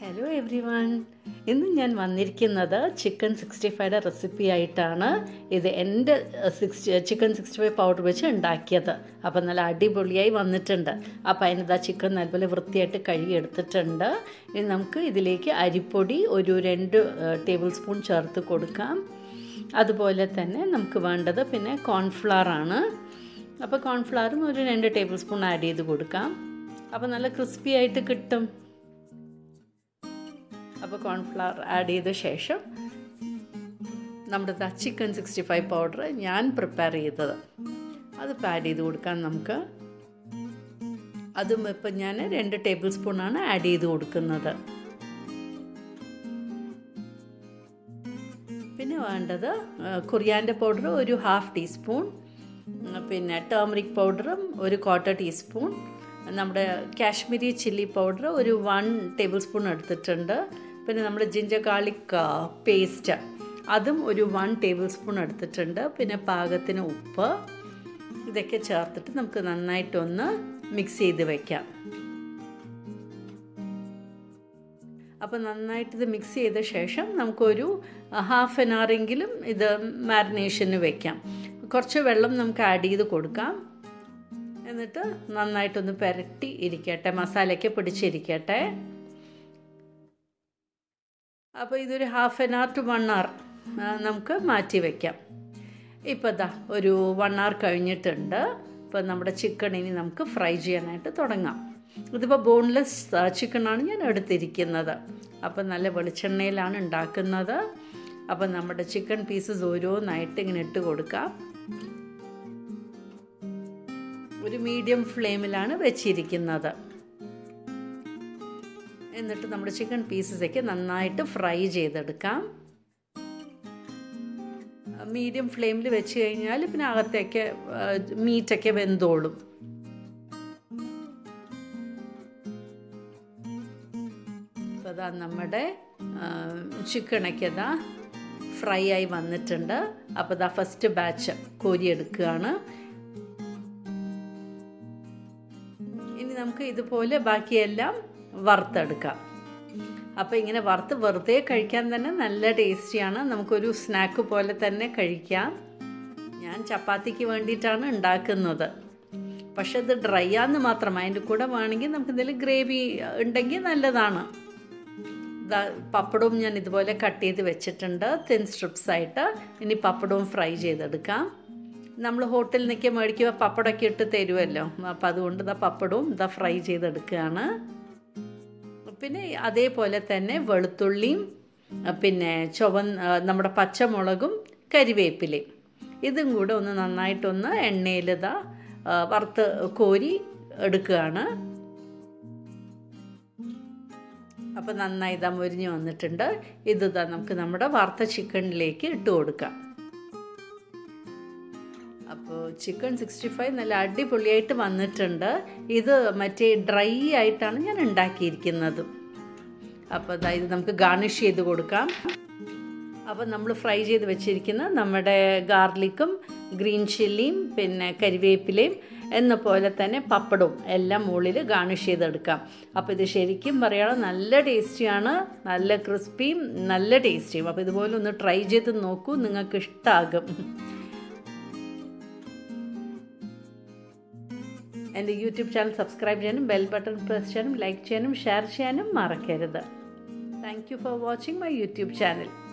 hello every one ഇന്ന് ഞാൻ വന്നിരിക്കുന്നത് ചിക്കൻ സിക്സ്റ്റി ഫൈവയുടെ റെസിപ്പി ആയിട്ടാണ് ഇത് എൻ്റെ sixty chicken sixty five powder വെച്ച് ഉണ്ടാക്കിയത് അപ്പം നല്ല അടിപൊളിയായി വന്നിട്ടുണ്ട് അപ്പോൾ അതിനിതാ ചിക്കൻ നല്ലപോലെ വൃത്തിയായിട്ട് കഴുകിയെടുത്തിട്ടുണ്ട് ഇനി നമുക്ക് ഇതിലേക്ക് അരിപ്പൊടി ഒരു രണ്ട് ടേബിൾ സ്പൂൺ ചേർത്ത് കൊടുക്കാം അതുപോലെ തന്നെ നമുക്ക് വേണ്ടത് പിന്നെ കോൺഫ്ലവർ ആണ് അപ്പോൾ കോൺഫ്ലവറും ഒരു രണ്ട് ടേബിൾ സ്പൂൺ ആഡ് ചെയ്ത് കൊടുക്കാം അപ്പോൾ നല്ല ക്രിസ്പി ആയിട്ട് കിട്ടും അപ്പോൾ കോൺഫ്ലവർ ആഡ് ചെയ്ത ശേഷം നമ്മുടെ ചിക്കൻ സിക്സ്റ്റി ഫൈവ് പൗഡർ ഞാൻ പ്രിപ്പയർ ചെയ്തത് അതിപ്പോൾ ആഡ് ചെയ്ത് കൊടുക്കാം നമുക്ക് അതും ഇപ്പം ഞാൻ രണ്ട് ടേബിൾ സ്പൂണാണ് ആഡ് ചെയ്ത് കൊടുക്കുന്നത് പിന്നെ വേണ്ടത് കൊറിയാൻ്റെ പൗഡർ ഒരു ഹാഫ് ടീസ്പൂൺ പിന്നെ ടേമറിക് പൗഡറും ഒരു ക്വാർട്ടർ ടീസ്പൂൺ നമ്മുടെ കാശ്മീരി ചില്ലി പൗഡർ ഒരു വൺ ടേബിൾ സ്പൂൺ എടുത്തിട്ടുണ്ട് പിന്നെ നമ്മുടെ ജിഞ്ചർ ഗാർലിക് പേസ്റ്റ് അതും ഒരു വൺ ടേബിൾ സ്പൂൺ എടുത്തിട്ടുണ്ട് പിന്നെ പാകത്തിന് ഉപ്പ് ഇതൊക്കെ ചേർത്തിട്ട് നമുക്ക് നന്നായിട്ടൊന്ന് മിക്സ് ചെയ്ത് വയ്ക്കാം അപ്പോൾ നന്നായിട്ട് ഇത് മിക്സ് ചെയ്ത ശേഷം നമുക്കൊരു ഹാഫ് ആൻ അവറെങ്കിലും ഇത് മാരിനേഷന് വെക്കാം കുറച്ച് വെള്ളം നമുക്ക് ആഡ് ചെയ്ത് കൊടുക്കാം എന്നിട്ട് നന്നായിട്ടൊന്ന് പുരട്ടി ഇരിക്കട്ടെ മസാലയ്ക്ക് പിടിച്ചിരിക്കട്ടെ അപ്പോൾ ഇതൊരു half an hour to one hour നമുക്ക് മാറ്റി വയ്ക്കാം ഇപ്പോൾ ഇതാ ഒരു വൺ അവർ കഴിഞ്ഞിട്ടുണ്ട് ഇപ്പോൾ നമ്മുടെ ചിക്കൻ ഇനി നമുക്ക് ഫ്രൈ ചെയ്യാനായിട്ട് തുടങ്ങാം ഇതിപ്പോൾ ബോൺലെസ് ചിക്കനാണ് ഞാൻ എടുത്തിരിക്കുന്നത് അപ്പോൾ നല്ല വെളിച്ചെണ്ണയിലാണ് ഉണ്ടാക്കുന്നത് അപ്പോൾ നമ്മുടെ ചിക്കൻ പീസസ് ഓരോന്നായിട്ട് ഇങ്ങനെ ഇട്ട് കൊടുക്കാം ഒരു മീഡിയം ഫ്ലെയിമിലാണ് വെച്ചിരിക്കുന്നത് എന്നിട്ട് നമ്മുടെ ചിക്കൻ പീസസൊക്കെ നന്നായിട്ട് ഫ്രൈ ചെയ്തെടുക്കാം മീഡിയം ഫ്ലെയിമിൽ വെച്ച് കഴിഞ്ഞാൽ പിന്നെ അകത്തേക്ക് മീറ്റൊക്കെ വെന്തോളും അപ്പോൾ അതാ നമ്മുടെ ചിക്കനൊക്കെ ഇതാ ഫ്രൈ ആയി വന്നിട്ടുണ്ട് അപ്പോൾ ഇതാ ഫസ്റ്റ് ബാച്ച് കോരിയെടുക്കുകയാണ് ഇനി നമുക്ക് ഇതുപോലെ ബാക്കിയെല്ലാം വറുത്തെടുക്കാം അപ്പോൾ ഇങ്ങനെ വറുത്ത് വെറുതെ കഴിക്കാൻ തന്നെ നല്ല ടേസ്റ്റിയാണ് നമുക്കൊരു സ്നാക്ക് പോലെ തന്നെ കഴിക്കാം ഞാൻ ചപ്പാത്തിക്ക് വേണ്ടിയിട്ടാണ് ഉണ്ടാക്കുന്നത് പക്ഷെ ഇത് ഡ്രൈ ആന്ന് മാത്രം അതിൻ്റെ കൂടെ വേണമെങ്കിൽ നമുക്ക് എന്തെങ്കിലും ഗ്രേവി ഉണ്ടെങ്കിൽ നല്ലതാണ് പപ്പടവും ഞാൻ ഇതുപോലെ കട്ട് ചെയ്ത് വെച്ചിട്ടുണ്ട് തിൻ സ്ട്രിപ്സ് ആയിട്ട് ഇനി പപ്പടവും ഫ്രൈ ചെയ്തെടുക്കാം നമ്മൾ ഹോട്ടലിൽ നിന്നൊക്കെ മേടിക്കുമ്പോൾ പപ്പടമൊക്കെ ഇട്ട് തരുമല്ലോ അപ്പോൾ അതുകൊണ്ട് ഇതാ പപ്പടവും ഇതാ ഫ്രൈ ചെയ്തെടുക്കുകയാണ് പിന്നെ അതേപോലെ തന്നെ വെളുത്തുള്ളിയും പിന്നെ ചുവൻ നമ്മുടെ പച്ചമുളകും കരിവേപ്പിലയും ഇതും കൂടെ ഒന്ന് നന്നായിട്ടൊന്ന് എണ്ണയിൽ ഇതാ വറുത്ത് കോരി എടുക്കുകയാണ് അപ്പോൾ നന്നായി ഇതാ മുരിഞ്ഞ് വന്നിട്ടുണ്ട് ഇത് ഇതാ നമുക്ക് നമ്മുടെ വറുത്ത ചിക്കനിലേക്ക് ഇട്ട് കൊടുക്കാം അപ്പോൾ ചിക്കൻ സിക്സ്റ്റി ഫൈവ് നല്ല അടിപൊളിയായിട്ട് വന്നിട്ടുണ്ട് ഇത് മറ്റേ ഡ്രൈ ആയിട്ടാണ് ഞാൻ ഉണ്ടാക്കിയിരിക്കുന്നത് അപ്പോൾ അതായത് നമുക്ക് ഗാർണിഷ് ചെയ്ത് കൊടുക്കാം അപ്പോൾ നമ്മൾ ഫ്രൈ ചെയ്ത് വെച്ചിരിക്കുന്ന നമ്മുടെ ഗാർലിക്കും ഗ്രീൻ ചില്ലിയും പിന്നെ കരിവേപ്പിലയും എന്ന പോലെ തന്നെ പപ്പടവും എല്ലാം മുകളിൽ ഗാർണിഷ് ചെയ്തെടുക്കാം അപ്പോൾ ഇത് ശരിക്കും പറയുകയാണ് നല്ല ടേസ്റ്റിയാണ് നല്ല ക്രിസ്പിയും നല്ല ടേസ്റ്റിയും അപ്പോൾ ഇതുപോലെ ഒന്ന് ട്രൈ ചെയ്ത് നോക്കൂ നിങ്ങൾക്ക് ഇഷ്ടമാകും എൻ്റെ യൂട്യൂബ് ചാനൽ സബ്സ്ക്രൈബ് ചെയ്യാനും ബെൽ ബട്ടൺ പ്രസ് ചെയ്യാനും ലൈക്ക് ചെയ്യാനും ഷെയർ ചെയ്യാനും മറക്കരുത് thank you for watching my YouTube channel